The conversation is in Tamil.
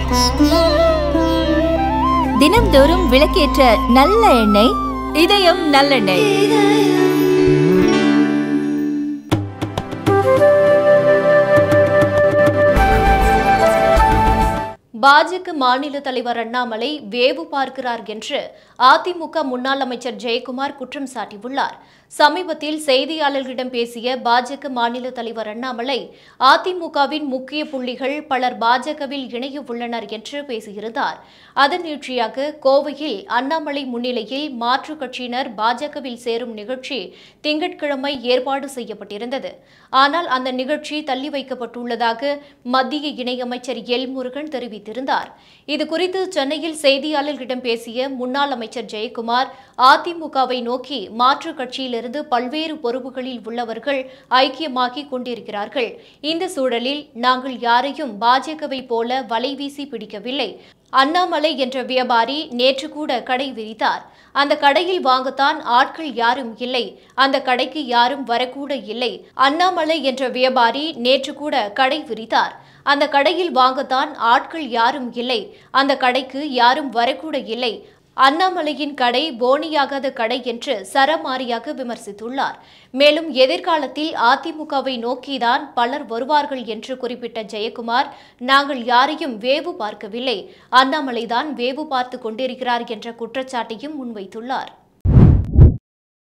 தினம்தோறும் விளக்கேற்ற நல்ல எண்ணெய் இதயம் நல்லெண்ணெய் பாஜக மாநில தலைவர் அண்ணாமலை வேவு பார்க்கிறார் என்று அதிமுக முன்னாள் அமைச்சர் ஜெயக்குமார் குற்றம் சாட்டியுள்ளார் சமீபத்தில் செய்தியாளர்களிடம் பேசிய பாஜக மாநில தலைவர் அண்ணாமலை அதிமுகவின் முக்கிய புள்ளிகள் பலர் பாஜகவில் இணைய உள்ளனர் என்று பேசியிருந்தார் அதன் நீட்சியாக கோவையில் அண்ணாமலை முன்னிலையில் மாற்றுக் கட்சியினர் பாஜகவில் சேரும் நிகழ்ச்சி திங்கட்கிழமை ஏற்பாடு செய்யப்பட்டிருந்தது ஆனால் அந்த நிகழ்ச்சி தள்ளி வைக்கப்பட்டுள்ளதாக மத்திய இணையமைச்சர் எல் முருகன் தெரிவித்திருந்தார் இதுகுறித்து சென்னையில் செய்தியாளர்களிடம் பேசிய முன்னாள் அமைச்சர் ஜெயக்குமார் அதிமுகவை நோக்கி மாற்றுக் கட்சியிலிருந்து பல்வேறு பொறுப்புகளில் உள்ளவர்கள் ஐக்கியமாகி கொண்டிருக்கிறார்கள் இந்த சூழலில் நாங்கள் யாரையும் பாஜகவை போல வலைவீசி பிடிக்கவில்லை அண்ணாமலை என்ற வியாபாரி நேற்று கூட கடை விரித்தார் அந்த கடையில் வாங்கத்தான் ஆட்கள் யாரும் இல்லை அந்த கடைக்கு யாரும் வரக்கூட இல்லை அண்ணாமலை என்ற வியாபாரி நேற்று கூட கடை விரித்தார் அந்த கடையில் வாங்கத்தான் ஆட்கள் யாரும் இல்லை அந்த கடைக்கு யாரும் வரக்கூட இல்லை அண்ணாமலையின் கடை போனியாகாத கடை என்று சரமாரியாக விமர்சித்துள்ளார் மேலும் எதிர்காலத்தில் அதிமுகவை நோக்கிதான் பலர் வருவார்கள் என்று குறிப்பிட்ட ஜெயக்குமார் நாங்கள் யாரையும் வேவு பார்க்கவில்லை அண்ணாமலைதான் வேவு பார்த்து கொண்டிருக்கிறார் என்ற குற்றச்சாட்டையும் முன்வைத்துள்ளார்